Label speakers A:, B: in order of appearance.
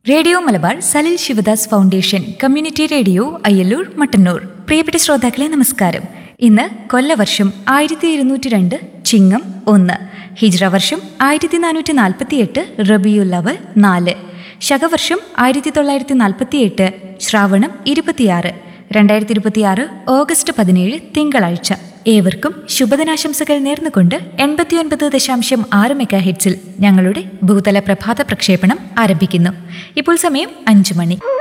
A: radio Malabar Salil Sivadas foundation community radio Ayyallur Mattannur പ്രിയപ്പെട്ട ശ്രോതാക്കളെ നമസ്കാരം ഇന്ന് കൊല്ലവർഷം ആയിരത്തി ഇരുന്നൂറ്റി രണ്ട് ചിങ്ങം ഒന്ന് ഹിജ്ര വർഷം ആയിരത്തി നാനൂറ്റി നാൽപ്പത്തി എട്ട് റബിയുൽ അവൽ നാല് ശകവർഷം ആയിരത്തി തൊള്ളായിരത്തി നാൽപ്പത്തി എട്ട് ശ്രാവണം ഇരുപത്തിയാറ് രണ്ടായിരത്തി ഇരുപത്തിയാറ് ഓഗസ്റ്റ് പതിനേഴ് തിങ്കളാഴ്ച ഏവർക്കും ശുഭദിനാശംസകൾ നേർന്നുകൊണ്ട് എൺപത്തിയൊൻപത് ദശാംശം ആറ് മെഗാ ഹെഡ്സിൽ ഞങ്ങളുടെ ഭൂതല പ്രഭാത പ്രക്ഷേപണം ആരംഭിക്കുന്നു ഇപ്പോൾ സമയം അഞ്ചു മണി